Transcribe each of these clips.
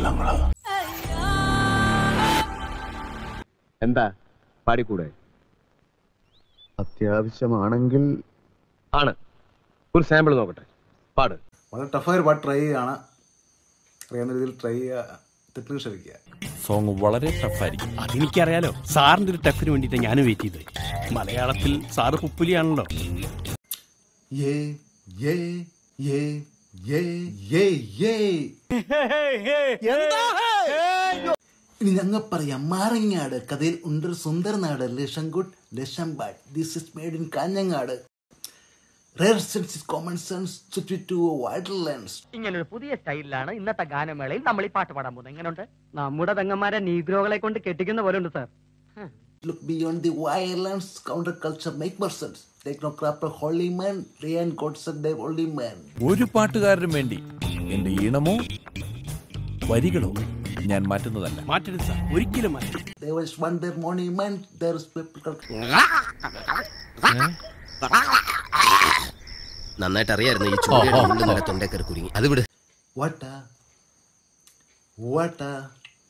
നമ്മള് എന്താ പാടിക്കൂടെ അത്യാവശ്യമാണെങ്കിൽ ആണ് ഒരു സാമ്പിൾ നോക്കട്ടെ പാട് വളരെ ടഫായ ഒരു പാട്ട് ട്രൈ ചെയ്യുകയാണ് അറിയാവുന്ന രീതിയിൽ ട്രൈ ചെയ്യുക തെറ്റിന് ക്ഷമിക്കുക സോങ് വളരെ ടഫായിരിക്കും അതെനിക്കറിയാലോ സാറിന്റെ ഒരു ടഫിന് വേണ്ടിയിട്ട് ഞാനും വെയിറ്റ് ചെയ്തത് മലയാളത്തിൽ സാറ് പുപ്പുലിയാണല്ലോ യേ യേ യേ യേ യേ യേ ഇനി ഞങ്ങൾ പറയാം മാറങ്ങാട് കഥയിൽ ഉണ്ടൊരു സുന്ദര നാട് ലക്ഷംകുട്ട് ലക്ഷംബാട് this is made in Kanhangad rare sense common sense to to wider lens ഇങ്ങനൊരു പുതിയ സ്റ്റൈലിലാണ് ഇന്നത്തെ ഗാനമേളയിൽ നമ്മൾ ഈ പാട്ട് പാടാൻ പോകുന്നത് എങ്ങനെയുണ്ട് നമ്മുടെ പെങ്ങന്മാരെ നീഗ്രോകളെ കൊണ്ട് കെട്ടിക്കുന്ന പോലെ ഉണ്ട് sir Look beyond the violence, counterculture make more sense. Technocrapper holy man, Ryan Godson the holy man. ഒരു പാട്ടുകാരനും വേണ്ടി എന്റെ ഈണമോ വരികളോ ഞാൻ മാറ്റുന്നതല്ല മാറ്റരുത് സാർ ഒരിക്കലും മാറ്റരുത് There was one their monument, there is people. നന്നായിട്ട് അറിയായിരുന്നു ഈ ചൂടിയുടെ ഉള്ളിൽ നല്ല തൊണ്ടേക്കറി കുരുങ്ങി അത് വിട് What a what a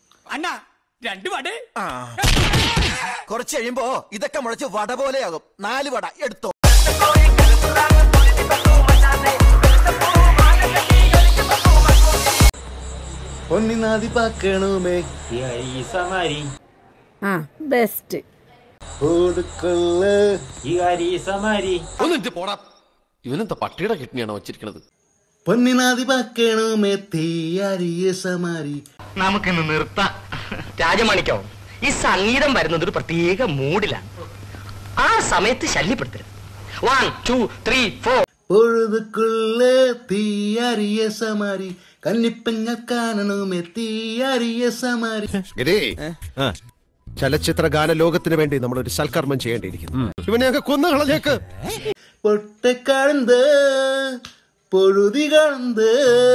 കുറച്ച് കഴിയുമ്പോ ഇതൊക്കെ മുളച്ച് വട പോലെയാകും നാല് വട എടുത്തോ പൊന്നിനാദി പാക്കണമേ ആ ബെസ്റ്റ് ഓടുക്കൊള്ള ഒന്നിട്ട് പോടാ ഇവനെന്താ പട്ടിയുടെ കിഡ്നിയാണോ വെച്ചിരിക്കണത് പൊന്നിനാദി പാക്കണമേ തീയാരിയ സമാരി നമുക്കിന്ന് നിർത്താം രാജമാണിക്കോ ഈ സംഗീതം വരുന്നത് ഒരു പ്രത്യേക മൂഡിലാണ് ആ സമയത്ത് ശല്യപ്പെടുത്തരുത് വൺ ടു ത്രീ ഫോർ പൊഴുതുക്കുള്ള തീയാരിയ സമാരി കന്നിപ്പങ്ങൾ കാണണമേ തീയാരിയ സമാരി ചലച്ചിത്ര ഗാന ലോകത്തിന് വേണ്ടി നമ്മൾ ഒരു സൽക്കർമ്മം ചെയ്യേണ്ടിയിരിക്കുന്നു ഇവനെയൊക്കെ കൊന്നു കളഞ്ഞേക്ക് പൊട്ടെ കടந்து പൊഴുതി കടந்து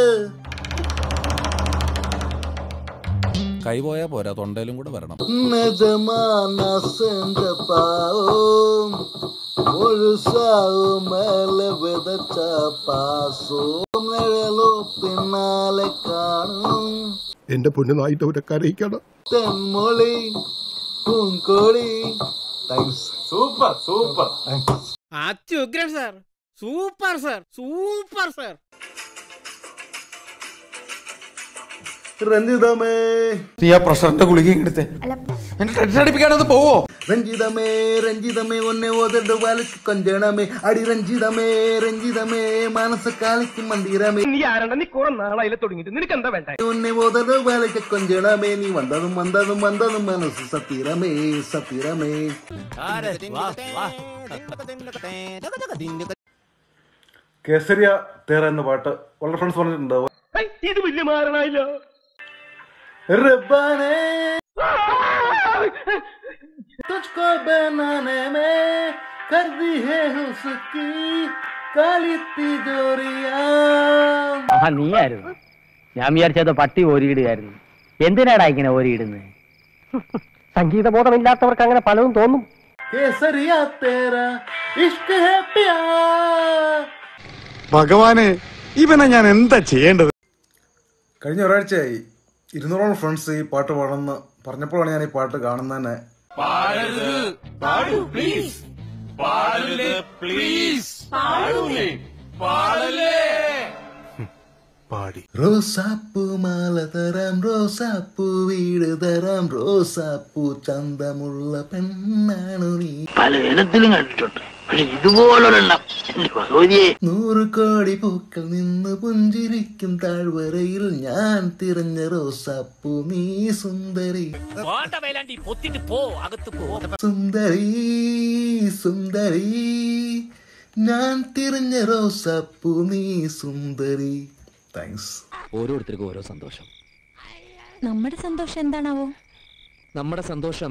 കൈ പോയാ പോരാ തൊണ്ടയിലും കൂടെ വരണം நிஜமான செஞ்ச பாவம் முழுசாவும் மேல விதச்ச பாசம் நிழலோ பின்னாലെ കാണും എന്റെ പൊന്നുനായിട്ട് അവരെ കരയിക്കണം തെന്മൊഴി പൂങ്കോളി താങ്ക്സ് അത്യുഗ്രൻ sir super sir super sir രഞ്ജിതമേ നീ ആ പ്രഷറിന്റെ ഗുളിക എടുത്തേ എന്നെ ടെൻഷൻ അടിപ്പിക്കാനൊന്ന് പോവോ രഞ്ജിതമേ രഞ്ജിതമേ ഒന്നെ ഓതട്ട് വാലിക്ക് കൊഞ്ചണമേ അടി രഞ്ജിതമേ രഞ്ജിതമേ മനസ്സ കാലിക്ക് മന്ദിരമേ നീ ആരണ്ട നീ കുറെ നാളായില്ല തുടങ്ങിയിട്ട് നിനക്ക് എന്താ വേണ്ട ഉന്നെ ഓതട്ട് വാലിക്ക് കൊഞ്ചണമേ നീ വന്നതും വന്നതും വന്നതും മനസ്സ് സത്തിരമേ സത്തിരമേ കേസരിയ തേറ എന്ന പാട്ട് വളരെ ഫ്രണ്ട്സ് പറഞ്ഞിട്ടുണ്ട് ഇത് വലിയ മാറണായില്ലോ रब्बाने तुझको बनाने में कर दी है उसकी काली तिजोरिया ആ നീയായിരുന്നു ഞാൻ വിചാരിച്ചത് പട്ടി ഓരിയിടുകയായിരുന്നു എന്തിനാടാ ഇങ്ങനെ ഓരിയിടുന്നത് സംഗീതബോധമില്ലാത്തവർക്ക് അങ്ങനെ പലതും തോന്നും केसरिया तेरा इश्क है प्यार ഭഗവാനെ ഇവനെ ഞാൻ എന്താ ചെയ്യേണ്ടത് കഴിഞ്ഞ ഒരാഴ്ചയായി ഇരുന്നൂറോളം ഫ്രണ്ട്സ് ഈ പാട്ട് പാടുന്ന പറഞ്ഞപ്പോഴാണ് ഞാൻ ഈ പാട്ട് കാണുന്നത് തന്നെ റോസാപ്പൂ മാല തരാം റോസാപ്പൂ വീട് തരാം റോസാപ്പൂ ചന്തമുള്ള പെണ്ണാണു നീ പല ഇനത്തിലും കണ്ടിട്ടുണ്ട് പക്ഷെ ഇതുപോലൊരെണ്ണം എന്റെ ഭഗവതിയെ നൂറ് കോടി പൂക്കൾ നിന്ന് പുഞ്ചിരിക്കും താഴ്വരയിൽ ഞാൻ തിരഞ്ഞ റോസാപ്പൂ നീ സുന്ദരി സുന്ദരി സുന്ദരി ഞാൻ തിരഞ്ഞ റോസാപ്പൂ നീ സുന്ദരി താങ്ക്സ് ഓരോരുത്തർക്കും ഓരോ സന്തോഷം നമ്മുടെ സന്തോഷം എന്താണാവോ നമ്മുടെ സന്തോഷം